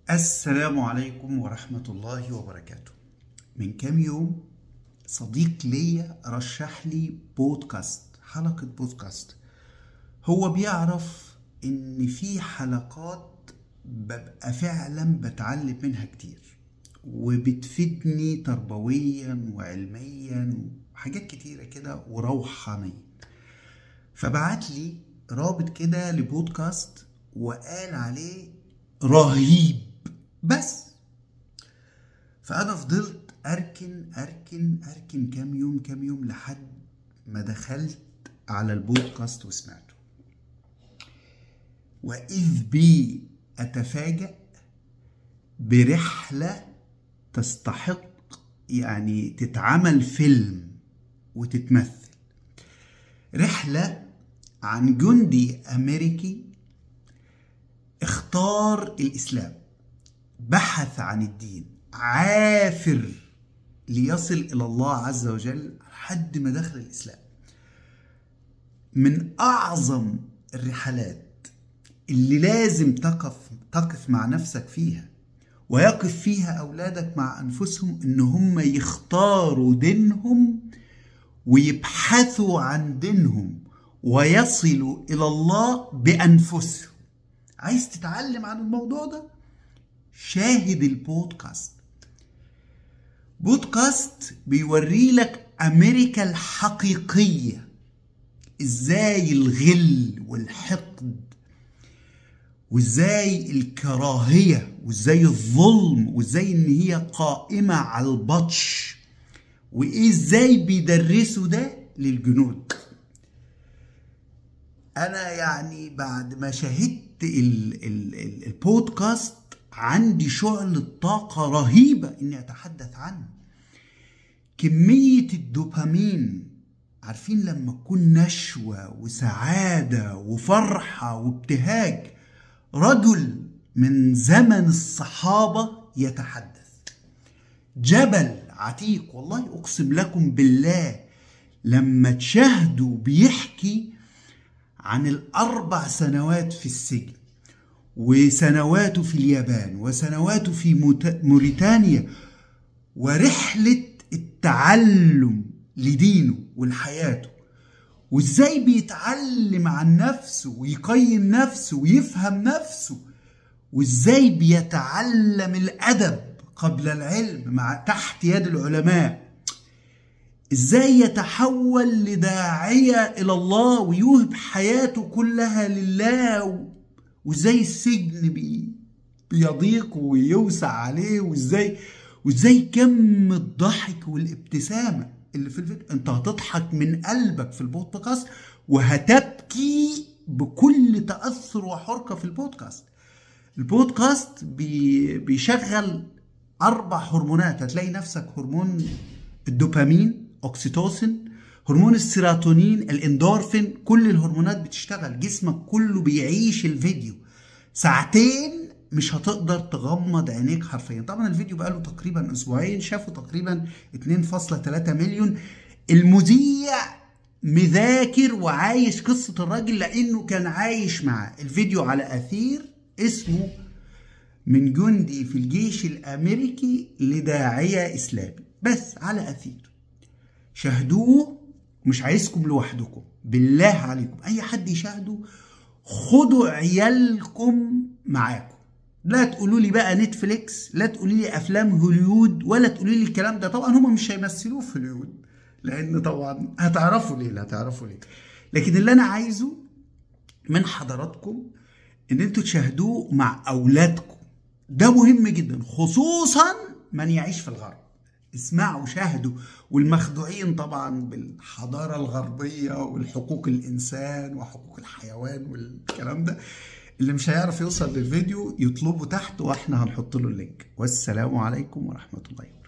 السلام عليكم ورحمة الله وبركاته من كام يوم صديق ليا رشح لي بودكاست حلقة بودكاست هو بيعرف ان في حلقات ببقى فعلا بتعلم منها كتير وبتفيدني تربويا وعلميا وحاجات كتيرة كده وروحانيا فبعت لي رابط كده لبودكاست وقال عليه رهيب بس فانا فضلت اركن اركن اركن كام يوم كام يوم لحد ما دخلت على البودكاست وسمعته واذ بي اتفاجأ برحلة تستحق يعني تتعمل فيلم وتتمثل رحلة عن جندي أمريكي اختار الإسلام بحث عن الدين عافر ليصل إلى الله عز وجل لحد ما دخل الإسلام من أعظم الرحلات اللي لازم تقف تقف مع نفسك فيها ويقف فيها أولادك مع أنفسهم إن هم يختاروا دينهم ويبحثوا عن دينهم ويصلوا إلى الله بأنفسهم عايز تتعلم عن الموضوع ده شاهد البودكاست بودكاست بيوري لك امريكا الحقيقيه ازاي الغل والحقد وازاي الكراهيه وازاي الظلم وازاي ان هي قائمه على البطش وايه ازاي بيدرسوا ده للجنود انا يعني بعد ما شاهدت ال ال ال البودكاست عندي شعلة طاقة رهيبة اني اتحدث عنه كمية الدوبامين عارفين لما تكون نشوة وسعادة وفرحة وابتهاج رجل من زمن الصحابة يتحدث جبل عتيق والله اقسم لكم بالله لما تشاهدوا بيحكي عن الأربع سنوات في السجن وسنواته في اليابان وسنواته في موريتانيا ورحلة التعلم لدينه ولحياته وازاي بيتعلم عن نفسه ويقيم نفسه ويفهم نفسه وازاي بيتعلم الأدب قبل العلم مع تحت يد العلماء ازاي يتحول لداعية الى الله ويوهب حياته كلها لله وازاي السجن بي بيضيق ويوسع عليه وازاي وازاي كم الضحك والابتسامة اللي في الفيديو انت هتضحك من قلبك في البودكاست وهتبكي بكل تأثر وحرقة في البودكاست البودكاست بي بيشغل أربع هرمونات هتلاقي نفسك هرمون الدوبامين اوكسيتوسين هرمون السيروتونين الاندورفين كل الهرمونات بتشتغل جسمك كله بيعيش الفيديو ساعتين مش هتقدر تغمض عينيك حرفيا طبعا الفيديو بقاله تقريبا اسبوعين شافوا تقريبا 2.3 مليون المذيع مذاكر وعايش قصة الراجل لأنه كان عايش معاه الفيديو على أثير اسمه من جندي في الجيش الأمريكي لداعية إسلامي بس على أثير شاهدوه مش عايزكم لوحدكم بالله عليكم اي حد يشاهده خدوا عيالكم معاكم لا تقولوا لي بقى نتفليكس لا تقولوا لي افلام هوليود ولا تقولوا لي الكلام ده طبعا هم مش هيمثلوه في هوليود لان طبعا هتعرفوا ليه هتعرفوا ليه لكن اللي انا عايزه من حضراتكم ان انتوا تشاهدوه مع اولادكم ده مهم جدا خصوصا من يعيش في الغرب اسمعوا شاهدوا والمخدوعين طبعا بالحضارة الغربية والحقوق الإنسان وحقوق الحيوان والكلام ده اللي مش هيعرف يوصل للفيديو يطلبه تحت واحنا هنحط له اللينك والسلام عليكم ورحمة الله